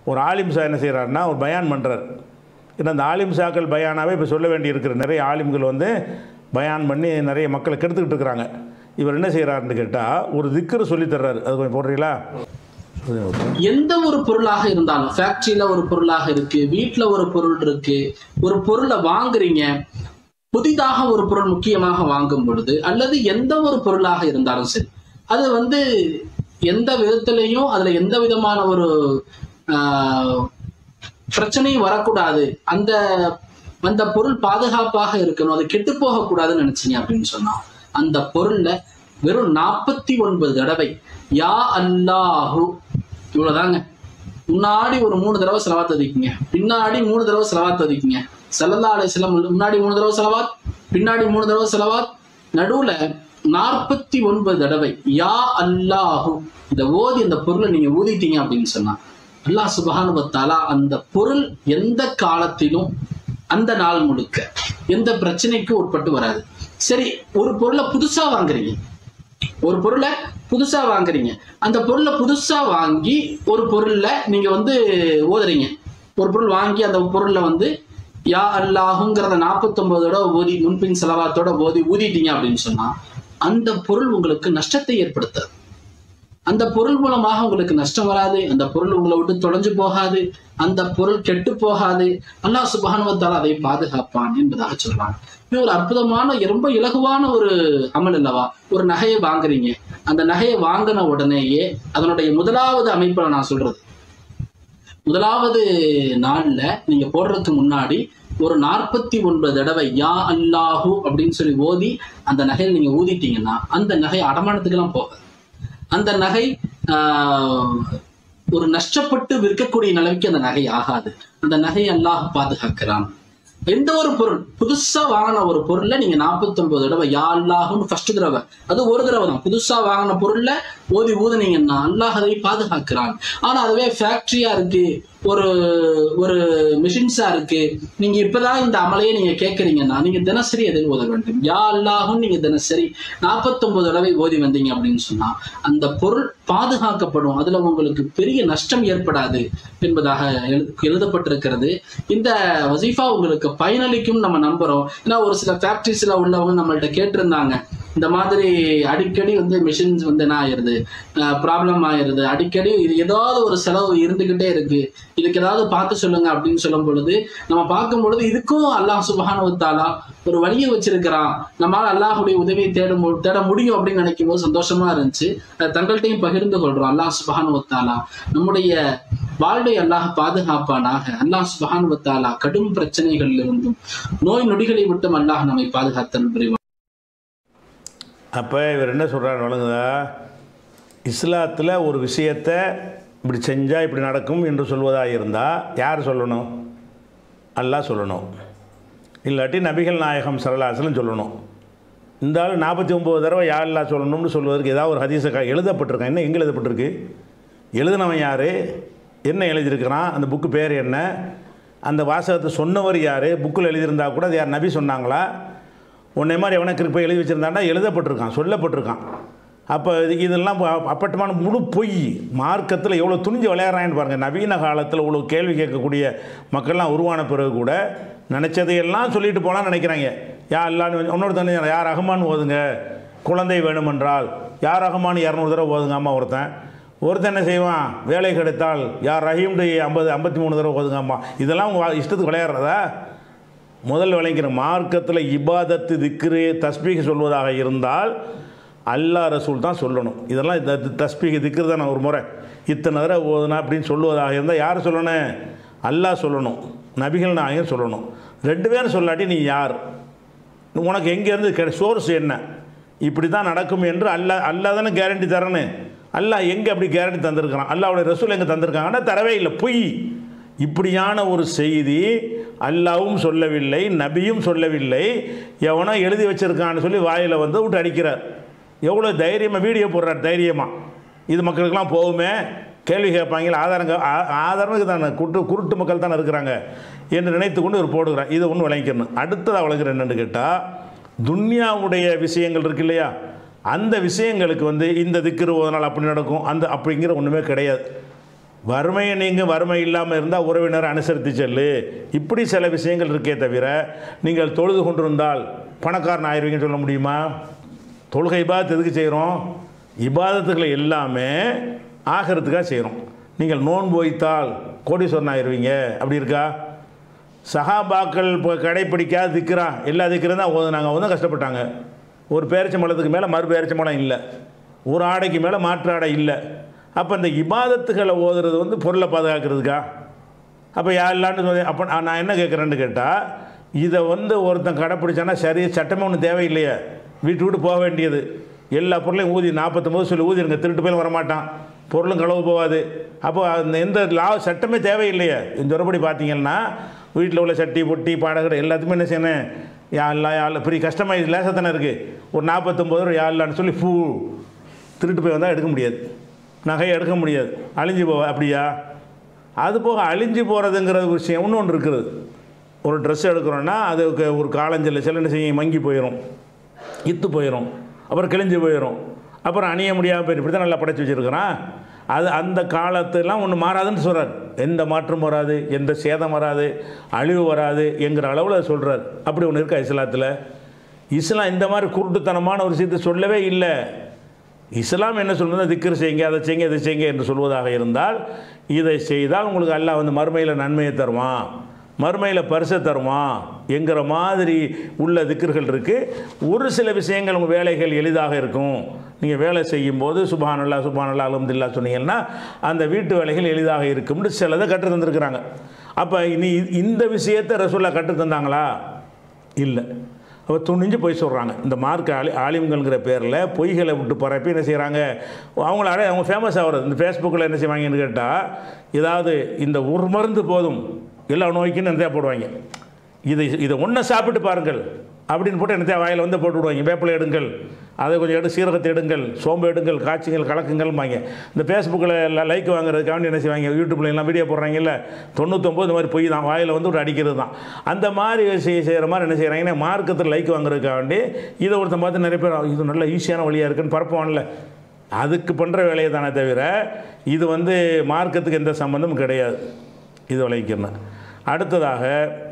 ஒரு ஆலிம்சா என்ன செய்கிறாருன்னா ஒரு பயான் பண்ணுறார் ஏன்னா அந்த ஆலிம்சாக்கள் பயானாவே இப்போ சொல்ல வேண்டி இருக்கிற நிறைய ஆலிம்கள் வந்து பயான் பண்ணி நிறைய மக்களை கெடுத்துக்கிட்டு இருக்கிறாங்க இவர் என்ன செய்கிறாருன்னு கேட்டால் ஒரு திக்கர் சொல்லித் தர்றாரு அது கொஞ்சம் போடுறீங்களா எந்த ஒரு பொருளாக இருந்தாலும் ஃபேக்டரியில ஒரு பொருளாக இருக்கு வீட்ல ஒரு பொருள் இருக்கு ஒரு பொருளை வாங்குறீங்க புதிதாக ஒரு பொருள் முக்கியமாக வாங்கும் பொழுது அல்லது எந்த ஒரு பொருளாக இருந்தாலும் சரி அது வந்து எந்த விதத்திலையும் அதுல எந்த விதமான ஒரு ஆஹ், பிரச்சனையும் வரக்கூடாது அந்த அந்த பொருள் பாதுகாப்பாக இருக்கணும் அது கெட்டு போகக்கூடாதுன்னு நினைச்சீங்க அப்படின்னு சொன்னா அந்த பொருள்ல வெறும் நாற்பத்தி ஒன்பது தடவை யா அல்லாஹு இவ்வளவுதாங்க முன்னாடி ஒரு மூணு தடவை செலவாத் அதிக்குங்க பின்னாடி மூணு தடவை செலவாத் அதிக்குங்க சல்லல்லா அலைஹிஸ்ஸலாம் முன்னாடி மூணு தடவை செலவாத் பின்னாடி மூணு தடவை செலவாத் நடுவுல நாற்பத்தி ஒன்பது தடவை யா அல்லாஹு இந்த ஓதி அந்த பொருளை நீங்க ஊதிட்டீங்க அப்படின்னு சொன்னா அல்லாஹ் சுபஹானு வத்தாலா அந்த பொருள் எந்த காலத்திலும் அந்த நாள் முழுக்க எந்த பிரச்சனைக்கும் உட்பட்டு வராது சரி ஒரு பொருளை புதுசா வாங்குறீங்க ஒரு பொருளை புதுசா வாங்குறீங்க அந்த பொருளை புதுசா வாங்கி ஒரு பொருள்ல நீங்க வந்து ஓதுறீங்க ஒரு பொருள் வாங்கி அந்த பொருள்ல வந்து யா அல்லாஹுங்கிறத நாற்பத்தொன்பதோட ஓதி முன்பின் செலவாத்தோட ஓதி ஊதிட்டீங்க அப்படின்னு சொன்னா அந்த பொருள் உங்களுக்கு நஷ்டத்தை ஏற்படுத்தாது அந்த பொருள் மூலமாக உங்களுக்கு நஷ்டம் வராது அந்த பொருள் உங்களை விட்டு தொலைஞ்சு போகாது அந்த பொருள் கெட்டு போகாது அல்லாஹ் சுபஹானுவத்தால் அதை பாதுகாப்பான் என்பதாக சொல்றாங்க இது ஒரு அற்புதமான ரொம்ப இலகுவான ஒரு அமல் அல்லவா ஒரு நகையை வாங்குறீங்க அந்த நகையை வாங்கின உடனேயே அதனுடைய முதலாவது அமைப்புல நான் சொல்றது முதலாவது நாள்ல நீங்க போடுறதுக்கு முன்னாடி ஒரு நாற்பத்தி ஒன்பது தடவை யா அல்லாஹு அப்படின்னு சொல்லி ஓதி அந்த நகையில் நீங்க ஊதிட்டீங்கன்னா அந்த நகை அடமானத்துக்கெல்லாம் போகாது அந்த நகை ஆஹ், ஒரு நஷ்டப்பட்டு விற்கக்கூடிய நிலைமைக்கு அந்த நகை ஆகாது அந்த நகை அல்லாஹ் பாதுகாக்கிறான் எந்த ஒரு பொருள் புதுசா வாங்கின ஒரு பொருள்ல நீங்க 49 தடவை யா அல்லாஹுன்னு ஃபர்ஸ்ட் தடவை அது ஒரு தடவை தான் புதுசா வாங்கின பொருள்ல ஓதி ஊதுனீங்கன்னா அல்லாஹ் அதை பாதுகாக்கிறான் ஆனா அதுவே ஃபேக்டரியா இருக்கு ஒரு ஒரு மிஷின்ஸா இருக்கு நீங்க இப்பதான் இந்த அமலையை நீங்க கேட்கறீங்கன்னா நீங்க தினசரி எதை ஓத வேண்டும் யா அல்லாஹும் நீங்க தினசரி 49 தடவை ஓதி வந்தீங்க அப்படின்னு சொன்னா அந்த பொருள் பாதுகாக்கப்படும் அதுல உங்களுக்கு பெரிய நஷ்டம் ஏற்படாது என்பதாக எழு- எழுதப்பட்டிருக்கிறது இந்த வசீஃபா உங்களுக்கு பயனளிக்கும் நம்ம நம்புறோம் ஏன்னா ஒரு சில ஃபேக்டரிஸ்ல உள்ளவங்க நம்மள்ட்ட கேட்டிருந்தாங்க இந்த மாதிரி அடிக்கடி வந்து மிஷின்ஸ் வந்து என்ன ஆயிருது ப்ராப்ளம் ஆயிருது அடிக்கடி இது ஏதாவது ஒரு செலவு இருந்துகிட்டே இருக்கு இதுக்கு ஏதாவது பார்த்து சொல்லுங்க அப்படின்னு சொல்லும் பொழுது நம்ம பார்க்கும் பொழுது இதுக்கும் அல்லாஹ் சுபஹானு தாலா ஒரு வழியை வச்சிருக்கிறான் நம்மளால அல்லாஹுடைய உதவியை தேட மு- தேட முடியும் அப்படின்னு நினைக்கும் போது சந்தோஷமா இருந்துச்சு அதை தங்கள்கிட்டையும் பகிர்ந்து கொள்றோம் அல்லாஹ் சுபஹானு தாலா நம்முடைய வாழ்வை அல்லாஹ் பாதுகாப்பானாக அல்லாஹ் சுபஹானு தாலா கடும் பிரச்சனைகளில் இருந்தும் நோய் நொடிகளை விட்டும் அல்லாஹ் நம்மை பாதுகாத்தல் புரிவான் அப்போ இவர் என்ன சொல்கிறார் வழங்குதா இஸ்லாத்தில் ஒரு விஷயத்தை இப்படி செஞ்சால் இப்படி நடக்கும் என்று சொல்வதாக இருந்தால் யார் சொல்லணும் அல்லாஹ் சொல்லணும் இல்லாட்டி நபிகள் நாயகம் சரலாசலம் சொல்லணும் இந்த ஆள் நாற்பத்தி ஒம்பது தடவை யா அல்லா சொல்லணும்னு சொல்வதற்கு ஏதாவது ஒரு ஹதீஸை க- எழுதப்பட்டிருக்கான் என்ன எங்கே எழுதப்பட்டிருக்கு எழுதினவன் யார் என்ன எழுதியிருக்கிறான் அந்த புக்கு பேர் என்ன அந்த வாசகத்தை சொன்னவர் யார் புக்கில் எழுதியிருந்தா கூட அது யார் நபி சொன்னாங்களா உன்னை மாதிரி எவனுக்கு போய் எழுதி வச்சுருந்தாண்டா எழுதப்பட்டிருக்கான் சொல்லப்பட்டிருக்கான் அப்போ இது இதெல்லாம் அப்ப- அப்பட்டமான முழு பொய் மார்க்கத்தில் எவ்வளோ துணிஞ்சு விளையாடுறான்னு பாருங்கள் நவீன காலத்தில் இவ்வளோ கேள்வி கேட்கக்கூடிய மக்கள்லாம் உருவான பிறகு கூட நினச்சதையெல்லாம் சொல்லிட்டு போகலான்னு நினைக்கிறாங்க யா அல்லான்னு இன்னொரு தண்ணி யார் ரஹ்மான் ஓதுங்க குழந்தை வேணுமென்றால் யார் ரஹ்மான் இரநூறு தடவை ஓதுங்க அம்மா ஒருத்தன் ஒருத்தன் என்ன செய்வான் வேலை கிடைத்தால் யார் ரஹீம்டு ஐம்பது ஐம்பத்தி மூணு தடவை ஓதுங்க அம்மா இதெல்லாம் உங்கள் இஷ்டத்துக்கு விளையாடுறதா முதல் விளைங்கிற மார்க்கத்தில் இபாதத்து திக்ரு தஸ்பீக் சொல்வதாக இருந்தால் அல்லாஹ் ரசூல் தான் சொல்லணும் இதெல்லாம் இந்த தஸ்பீக் திக்ரு தான் ஒரு முறை இத்தனை தடவை ஓதுனா அப்படின்னு சொல்லுவதாக இருந்தால் யார் சொல்லணும் அல்லாஹ் சொல்லணும் நபிகள் நாயகம் சொல்லணும் ரெண்டு பேரும் சொல்லாட்டி நீ யார் உனக்கு எங்கேருந்து கிடை சோர்ஸ் என்ன இப்படி தான் நடக்கும் என்று அல்லா அல்லா தானே கேரண்டி தரணும் அல்லாஹ் எங்கே அப்படி கேரண்டி தந்திருக்கிறான் அல்லாவுடைய ரசூல் எங்கே தந்திருக்காங்கன்னா தரவே இல்லை பொய் இப்படியான ஒரு செய்தி அல்லாவும் சொல்லவில்லை நபியும் சொல்லவில்லை எவனோ எழுதி வச்சிருக்கான்னு சொல்லி வாயில் வந்து விட்டு அடிக்கிறார் எவ்வளோ தைரியமாக வீடியோ போடுறார் தைரியமாக இது மக்களுக்கெல்லாம் போகுமே கேள்வி கேட்பாங்க ஆதாரங்க ஆ- ஆதாரத்துக்கு தானே குட்டு குருட்டு மக்கள் தானே இருக்கிறாங்க என்று நினைத்து கொண்டு இவர் போடுகிறார் இதை ஒன்று விளங்கிக்கணும் அடுத்ததாக விளங்குற என்னன்னு கேட்டால் துன்யாவுடைய விஷயங்கள் இருக்கு இல்லையா அந்த விஷயங்களுக்கு வந்து இந்த திக்கிற ஓதனால் அப்படி நடக்கும் அந்த அப்படிங்கிற ஒன்றுமே கிடையாது வறுமையை நீங்கள் வறுமை இல்லாமல் இருந்தால் உறவினரை அனுசரித்து செல்லு இப்படி சில விஷயங்கள் இருக்கே தவிர நீங்கள் தொழுது கொண்டிருந்தால் பணக்காரன் ஆயிருவீங்கன்னு சொல்ல முடியுமா தொழுகை இபாதத்து எதுக்கு செய்கிறோம் இபாதத்துகளை எல்லாமே ஆகிறதுக்காக செய்கிறோம் நீங்கள் நோன்பு வைத்தால் கோடீஸ்வரன் ஆயிருவீங்க அப்படி இருக்கா சஹாபாக்கள் இப்போ கடைப்பிடிக்காத திக்கிறா எல்லா திக்கிறதும் தான் ஓதுனாங்க அவங்க தான் கஷ்டப்பட்டாங்க ஒரு பேரிச்சம்பழத்துக்கு மேலே மறு பேரிச்சம்பழம் இல்லை ஒரு ஆடைக்கு மேலே மாற்று ஆடை இல்லை அப்போ இந்த இபாதத்துகளை ஓதுறது வந்து பொருளை பாதுகாக்கிறதுக்கா அப்போ யாரெல்லான்னு சொல்லி அப்போ நான் நான் என்ன கேட்குறேன்னு கேட்டால் இதை வந்து ஒருத்தன் கடைப்பிடிச்சானா சரி சட்டமே ஒன்றும் தேவையில்லையே வீட்டு விட்டு போக வேண்டியது எல்லா பொருளையும் ஊதி நாற்பத்தொம்பது சொல்லி ஊதிருங்க திருட்டு போய் வரமாட்டான் பொருளும் களவு போகாது அப்போ அந்த எந்த லா சட்டமே தேவையில்லையே இந்த ஒருபடி பார்த்தீங்கன்னா வீட்டில் உள்ள சட்டி பொட்டி பாடகர் எல்லாத்துக்குமே என்ன செய்யணும் யாழ்லா யாழ் பெரிய கஷ்டமாக லேசாக தானே இருக்குது ஒரு நாற்பத்தொம்பது ரூபா யாழ்லான்னு சொல்லி ஃபூ திருட்டு போய் வந்தால் எடுக்க முடியாது நகையை எடுக்க முடியாது அழிஞ்சு போவ அப்படியா அது போக அழிஞ்சு போகிறதுங்கிற விஷயம் இன்னொன்று இருக்குது ஒரு ட்ரெஸ் எடுக்கிறோன்னா அதுக்கு ஒரு காலஞ்சில் சில என்ன செய்யும் மங்கி போயிடும் இத்து போயிடும் அப்புறம் கிழிஞ்சு போயிடும் அப்புறம் அணிய முடியாமல் போயிடும் இப்படி தான் நல்லா படைச்சி வச்சுருக்கிறான் அது அந்த காலத்தெல்லாம் ஒன்று மாறாதுன்னு சொல்கிறார் எந்த மாற்றம் வராது எந்த சேதம் வராது அழிவு வராது என்கிற அளவில் சொல்கிறார் அப்படி ஒன்று இருக்கா இஸ்லாத்தில் இஸ்லாம் இந்த மாதிரி குருட்டுத்தனமான ஒரு விஷயத்தை சொல்லவே இல்லை இஸ்லாம் என்ன சொல்றது திக்ர் செய்யுங்க அதை செய்யுங்க இதை செய்யுங்க என்று சொல்வதாக இருந்தால் இதை செய்தால் உங்களுக்கு அல்லாஹ் வந்து மறுமையில் நன்மையை தருவான் மறுமையில் பரிசை தருவான் என்கிற மாதிரி உள்ள திக்கர்கள் இருக்குது ஒரு சில விஷயங்கள் உங்கள் வேலைகள் எளிதாக இருக்கும் நீங்கள் வேலை செய்யும்போது சுபானல்லா சுபானல்லா அலமதுல்லா சொன்னீங்கன்னா அந்த வீட்டு வேலைகள் எளிதாக இருக்கும்னு சிலதை கற்று தந்திருக்கிறாங்க அப்போ இனி இந்த விஷயத்தை ரசூல்லா கற்று தந்தாங்களா இல்லை அப்போ துணிஞ்சு போய் சொல்கிறாங்க இந்த மார்க் ஆலி ஆலிம்கள்ங்கிற பேரில் பொய்களை விட்டு பரப்பி என்ன செய்கிறாங்க அவங்கள அடைய அவங்க ஃபேமஸ் ஆகிறது இந்த ஃபேஸ்புக்கில் என்ன செய்வாங்கன்னு கேட்டால் ஏதாவது இந்த ஒரு மருந்து போதும் எல்லா நோய்க்குன்னு நிறையா போடுவாங்க இதை இதை ஒன்றை சாப்பிட்டு பாருங்கள் அப்படின்னு போட்டு என்ன வாயில் வந்து போட்டு விடுவாங்க வேப்பிலை எடுங்கள் அதை கொஞ்சம் எடு சீரகத்தை எடுங்கள் சோம்பு எடுங்கள் காய்ச்சுங்கள் கலக்குங்கள்பாங்க இந்த ஃபேஸ்புக்கில் லைக் வாங்குறதுக்காக என்ன செய்வாங்க யூடியூப்ல எல்லாம் வீடியோ போடுறாங்கல்ல தொண்ணூத்தொம்பது இந்த மாதிரி பொய் தான் வாயில் வந்து ஒரு அடிக்கிறது தான் அந்த மாதிரி செய்ய செய்கிற மாதிரி என்ன செய்கிறாங்கன்னா மார்க்கத்தில் லைக் வாங்குறதுக்காக வேண்டி இதை ஒருத்தன் பார்த்து நிறைய பேர் இது நல்ல ஈஸியான வழியாக இருக்குன்னு பரப்புவான்ல அதுக்கு பண்ணுற வேலையை தானே தவிர இது வந்து மார்க்கத்துக்கு எந்த சம்மந்தமும் கிடையாது இது விளைவிக்கிறேன் அடுத்ததாக